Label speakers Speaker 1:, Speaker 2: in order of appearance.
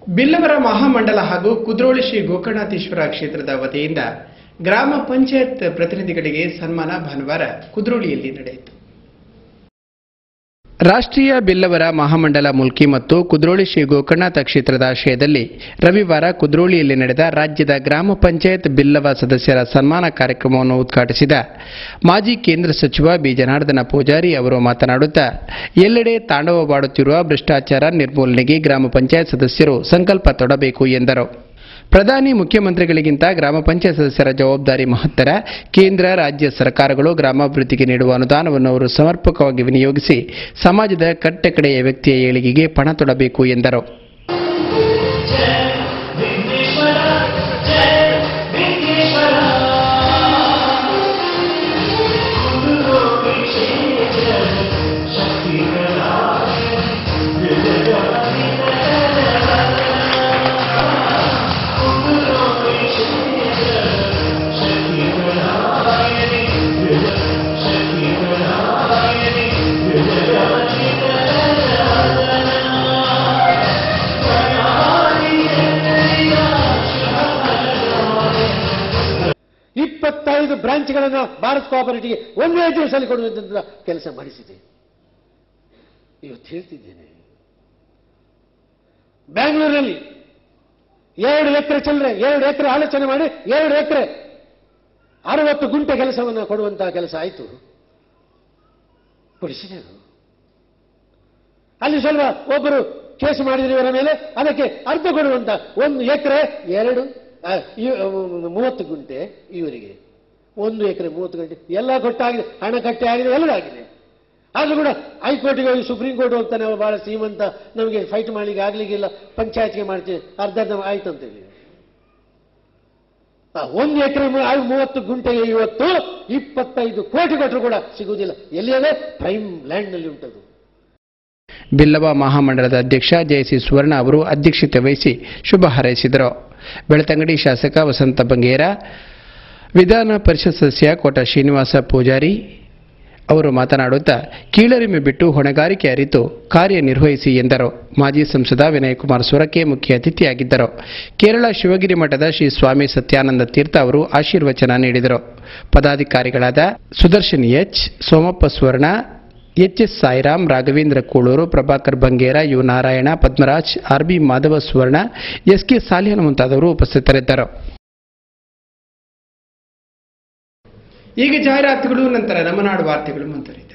Speaker 1: ಬಿಲ್ಲವರ ಮಹಾಮಂಡಲ ಹಾಗೂ ಕುದ್ರೋಳಿ ಶ್ರೀ ಗೋಕರ್ಣಾಥೇಶ್ವರ ಕ್ಷೇತ್ರದ ವತಿಯಿಂದ ಗ್ರಾಮ ಪಂಚಾಯತ್ ಪ್ರತಿನಿಧಿಗಳಿಗೆ ಸನ್ಮಾನ ಭಾನುವಾರ ಕುದ್ರೋಳಿಯಲ್ಲಿ ನಡೆಯಿತು ರಾಷ್ಟ್ರೀಯ ಬಿಲ್ಲವರ ಮಹಾಮಂಡಲ ಮುಲ್ಕಿ ಮತ್ತು ಕುದ್ರೋಳಿ ಶ್ರೀ ಗೋಕರ್ಣನಾಥ ಕ್ಷೇತ್ರದ ಆಶ್ರಯದಲ್ಲಿ ರವಿವಾರ ಕುದ್ರೋಳಿಯಲ್ಲಿ ನಡೆದ ರಾಜ್ಯದ ಗ್ರಾಮ ಪಂಚಾಯತ್ ಬಿಲ್ಲವ ಸದಸ್ಯರ ಸನ್ಮಾನ ಕಾರ್ಯಕ್ರಮವನ್ನು ಉದ್ಘಾಟಿಸಿದ ಮಾಜಿ ಕೇಂದ್ರ ಸಚಿವ ಬಿ ಜನಾರ್ದನ ಪೂಜಾರಿ ಅವರು ಮಾತನಾಡುತ್ತಾ ಎಲ್ಲೆಡೆ ತಾಂಡವವಾಡುತ್ತಿರುವ ಭ್ರಷ್ಟಾಚಾರ ನಿರ್ಮೂಲನೆಗೆ ಗ್ರಾಮ ಪಂಚಾಯತ್ ಸದಸ್ಯರು ಸಂಕಲ್ಪ ತೊಡಬೇಕು ಎಂದರು ಪ್ರಧಾನಿ ಮುಖ್ಯಮಂತ್ರಿಗಳಿಗಿಂತ ಗ್ರಾಮ ಪಂಚಾಯತ್ ಸದಸ್ಯರ ಜವಾಬ್ದಾರಿ ಮಹತ್ತರ ಕೇಂದ್ರ ರಾಜ್ಯ ಸರ್ಕಾರಗಳು ಗ್ರಾಮಾಭಿವೃದ್ಧಿಗೆ ನೀಡುವ ಅನುದಾನವನ್ನು ಅವರು ಸಮರ್ಪಕವಾಗಿ ವಿನಿಯೋಗಿಸಿ ಸಮಾಜದ ಕಟ್ಟಕಡೆಯ ವ್ಯಕ್ತಿಯ ಏಳಿಗೆಗೆ ಪಣ ತೊಡಬೇಕು ಎಂದರು
Speaker 2: ಇಪ್ಪತ್ತೈದು ಬ್ರಾಂಚ್ಗಳನ್ನು ಭಾರತ್ ಕೋಆಪರೇಟಿವ್ಗೆ ಒಂದೇ ದಿವಸದಲ್ಲಿ ಕೊಡುವಂತ ಕೆಲಸ ಮಾಡಿಸಿದೆ ಇವತ್ತು ಹೇಳ್ತಿದ್ದೇನೆ ಬ್ಯಾಂಗ್ಳೂರಿನಲ್ಲಿ ಎರಡು ಎಕರೆ ಚಿಲ್ಲರೆ ಎರಡು ಎಕರೆ ಆಲೋಚನೆ ಮಾಡಿ ಎರಡು ಎಕರೆ ಅರವತ್ತು ಗುಂಟೆ ಕೆಲಸವನ್ನು ಕೊಡುವಂತಹ ಕೆಲಸ ಆಯಿತು ಕೊಡಿಸಿದರು ಅಲ್ಲಿ ಸ್ವಲ್ಪ ಒಬ್ಬರು ಕೇಸ್ ಮಾಡಿದ್ರು ಇವರ ಮೇಲೆ ಅದಕ್ಕೆ ಅರ್ಧ ಕೊಡುವಂತ ಒಂದು ಎಕರೆ ಎರಡು ಆ, ಇವ್- ಮೂವತ್ತು ಗುಂಟೆ ಇವರಿಗೆ ಒಂದು ಎಕರೆ ಮೂವತ್ತು ಗಂಟೆ ಎಲ್ಲ ಕೊಟ್ಟಾಗಿದೆ ಹಣ ಕಟ್ಟಿ ಆಗಿದೆ ಎಲ್ಲ ಆಗಿದೆ ಆದ್ರೂ ಕೂಡ ಹೈಕೋರ್ಟಿಗೆ ಹೋಗಿ ಸುಪ್ರೀಂ ಕೋರ್ಟ್ ಹೋಗ್ತಾನೆ ಅವ ಬಹಳ ಶ್ರೀಮಂತ ನಮಗೆ ಫೈಟ್ ಮಾಡ್ಲಿಕ್ಕೆ ಆಗ್ಲಿಕ್ಕಿಲ್ಲ ಪಂಚಾಯತ್ಗೆ ಮಾಡ್ತೀವಿ ಅರ್ಧ ಅರ್ಧ ಆಯ್ತು ಅಂತ ಹೇಳಿ ಆ, ಒಂದು ಎಕರೆ ಮೂವತ್ತು ಗುಂಟೆಗೆ ಇವತ್ತು ಇಪ್ಪತ್ತೈದು ಕೋಟಿ ಕೊಟ್ಟರು ಕೂಡ ಸಿಗುವುದಿಲ್ಲ ಎಲ್ಲಿಯದೇ ಪ್ರೈಮ್ ಲ್ಯಾಂಡ್ನಲ್ಲಿ ಉಂಟದು
Speaker 1: ಬಿಲ್ಲವ ಮಹಾಮಂಡಲದ ಅಧ್ಯಕ್ಷ ಜಯಸಿ ಸುವರ್ಣ ಅವರು ಅಧ್ಯಕ್ಷತೆ ವಹಿಸಿ ಶುಭ ಹಾರೈಸಿದರು ಬೆಳತಂಗಡಿ ಶಾಸಕ ವಸಂತ ಬಂಗೇರ ವಿಧಾನ ಪರಿಷತ್ ಸದಸ್ಯ ಕೋಟ ಶ್ರೀನಿವಾಸ ಪೂಜಾರಿ ಅವರು ಮಾತನಾಡುತ್ತಾ ಕೀಳರಿಮೆ ಬಿಟ್ಟು ಹೊಣೆಗಾರಿಕೆ ಅರಿತು ಕಾರ್ಯನಿರ್ವಹಿಸಿ ಎಂದರು ಮಾಜಿ ಸಂಸದ ವಿನಯಕುಮಾರ್ ಸೊರಕೆ ಮುಖ್ಯ ಅತಿಥಿಯಾಗಿದ್ದರು ಕೇರಳ ಶಿವಗಿರಿ ಮಠದ ಶ್ರೀ ಸ್ವಾಮಿ ಸತ್ಯಾನಂದ ತೀರ್ಥ ಅವರು ಆಶೀರ್ವಚನ ನೀಡಿದರು ಪದಾಧಿಕಾರಿಗಳಾದ Sudarshan H Somappa Swarna H S Sairam Raghavendra Kuloor Prabhakar Bangera U Narayana Padmaraj R B Madhava Suvarna S K Salihan ಮುಂತಾದವರು ಉಪಸ್ಥಿತರಿದ್ದರು ಈಗ ಜಾಹೀರಾತುಗಳು ನಂತರ ನಮ್ಮ ನಾಡು ವಾರ್ತೆಗಳು ಮುಂದುವರಿಯುತ್ತವೆ